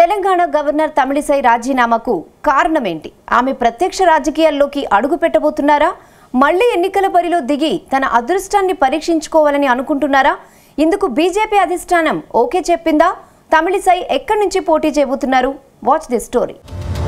Telangana governor Tamilisai రాజీనామాకు కారణమేంటి ఆమె ప్రత్యక్ష రాజకీయాల్లోకి అడుగు పెట్టబోతున్నారా మళ్లీ ఎన్నికల బరిలో దిగి తన అదృష్టాన్ని పరీక్షించుకోవాలని అనుకుంటున్నారా ఇందుకు బీజేపీ అధిష్టానం ఓకే చెప్పిందా తమిళిసై ఎక్కడి నుంచి పోటీ చేయబోతున్నారు వాచ్ ది స్టోరీ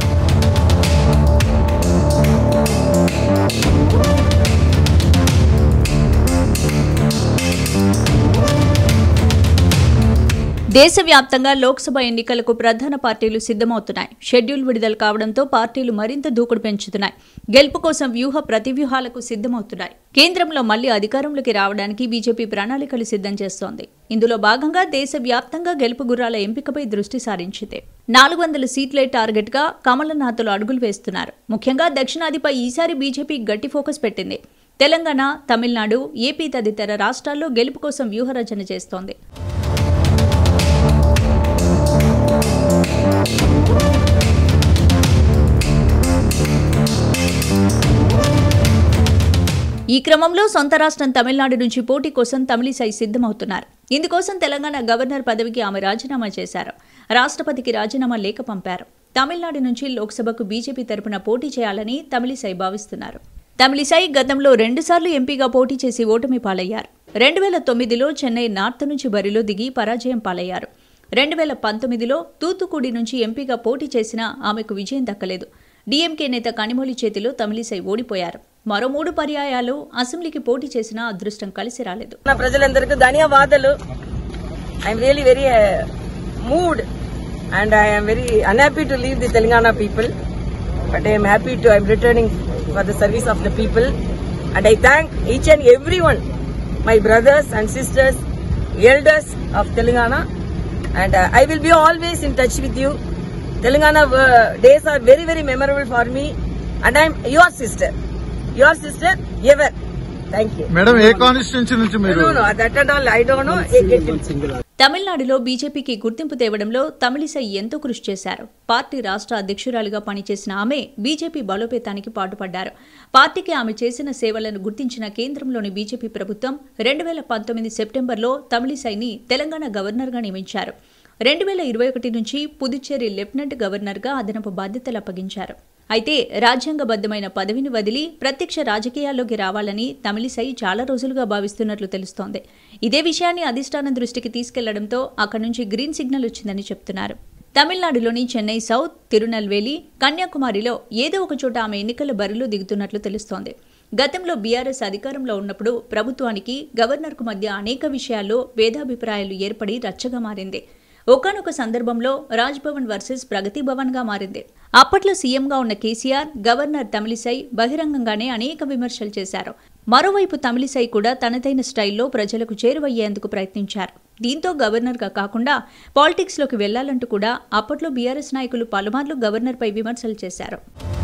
దేశవ్యాప్తంగా లోక్సభ ఎన్నికలకు ప్రధాన పార్టీలు సిద్ధమవుతున్నాయి షెడ్యూల్ విడుదల కావడంతో పార్టీలు మరింత దూకుడు పెంచుతున్నాయి గెలుపు కోసం వ్యూహ ప్రతివ్యూహాలకు సిద్ధమవుతున్నాయి కేంద్రంలో మళ్లీ అధికారంలోకి రావడానికి బీజేపీ ప్రణాళికలు సిద్ధం చేస్తోంది ఇందులో భాగంగా దేశవ్యాప్తంగా గెలుపు గుర్రాల ఎంపికపై దృష్టి సారించింది నాలుగు వందల సీట్లే టార్గెట్ గా కమలనాథులు అడుగులు వేస్తున్నారు ముఖ్యంగా దక్షిణాదిపై ఈసారి బీజేపీ గట్టి ఫోకస్ పెట్టింది తెలంగాణ తమిళనాడు ఏపీ తదితర రాష్ట్రాల్లో గెలుపు కోసం వ్యూహరచన చేస్తోంది ఈ క్రమంలో సొంత రాష్ట్రం తమిళనాడు నుంచి పోటీ కోసం తమిళిసై సిద్ధమవుతున్నారు ఇందుకోసం తెలంగాణ గవర్నర్ పదవికి ఆమె రాజీనామా చేశారు రాష్ట్రపతికి రాజీనామా లేఖ పంపారు తమిళనాడు నుంచి లోక్సభకు బీజేపీ తరపున పోటీ చేయాలని తమిళిసై భావిస్తున్నారు తమిళిసై గతంలో రెండుసార్లు ఎంపీగా పోటీ చేసి ఓటమి పాలయ్యారు రెండు వేల తొమ్మిదిలో చెన్నై నార్త్ నుంచి బరిలో దిగి పరాజయం పాలయ్యారు రెండు వేల పంతొమ్మిదిలో తూతుకుడి నుంచి ఎంపీగా పోటీ చేసినా ఆమెకు విజయం దక్కలేదు డీఎంకే నేత కనిమొళి చేతిలో తమిళిసై ఓడిపోయారు మరో మూడు పర్యాయాలు అసెంబ్లీకి పోటీ చేసినా అదృష్టం కలిసి రాలేదు నా ప్రజలందరికీ ధన్యవాదాలు I'm really very moved and I'm very unhappy to leave the Telangana people but I'm happy to I'm returning for the service of the people and I thank each and every one my brothers and sisters elders of Telangana and I will be always in touch with you Telangana days are very very memorable for me and I'm your sister your sister ever thank you madam A constituency నుంచి మీరు No, no, that at all, I don't know. It- it- తమిళనాడులో బీజేపీకి గుర్తింపు తేవడంలో తమిళిసై ఎంతో కృషి చేశారు party రాష్ట్ర అధ్యక్షురాలిగా పనిచేసిన ఆమె బీజేపీ బలోపేతానికి పాటుపడ్డారు పార్టీకి ఆమె చేసిన సేవలను గుర్తించిన కేంద్రంలోని బీజేపీ ప్రభుత్వం రెండు వేల పంతొమ్మిది సెప్టెంబర్లో తమిళిసైని తెలంగాణ గవర్నర్గా నియమించారు రెండు వేల ఇరవై ఒకటి నుంచి పుదుచ్చేరి లెఫ్టినెంట్ గవర్నర్గా అదనపు బాధ్యతలు అప్పగించారు అయితే రాజ్యాంగబద్ధమైన పదవిని వదిలి ప్రత్యక్ష రాజకీయాల్లోకి రావాలని తమిళిసై చాలా రోజులుగా భావిస్తున్నట్లు తెలుస్తోంది ఇదే విషయాన్ని అధిష్టానం దృష్టికి తీసుకెళ్లడంతో అక్కడి నుంచి గ్రీన్ సిగ్నల్ వచ్చిందని చెప్తున్నారు తమిళనాడులోని చెన్నై సౌత్ తిరునల్వేలి కన్యాకుమారిలో ఏదో ఒక చోట ఆమె ఎన్నికల బరిలో దిగుతున్నట్లు తెలుస్తోంది గతంలో బీఆర్ఎస్ అధికారంలో ఉన్నప్పుడు ప్రభుత్వానికి గవర్నర్కు మధ్య అనేక విషయాల్లో భేదాభిప్రాయాలు ఏర్పడి రచ్చగా మారింది ఒకనొక సందర్భంలో రాజ్భవన్ వర్సెస్ ప్రగతి భవన్ గా మారింది అప్పట్లో సీఎంగా ఉన్న కేసీఆర్ గవర్నర్ తమిళిసై బహిరంగంగానే అనేక విమర్శలు చేశారు మరోవైపు తమిళిసై కూడా తనదైన స్టైల్లో ప్రజలకు చేరువయ్యేందుకు ప్రయత్నించారు దీంతో గవర్నర్గా కాకుండా పాలిటిక్స్లోకి వెళ్లాలంటూ కూడా అప్పట్లో బీఆర్ఎస్ నాయకులు పలుమార్లు గవర్నర్పై విమర్శలు చేశారు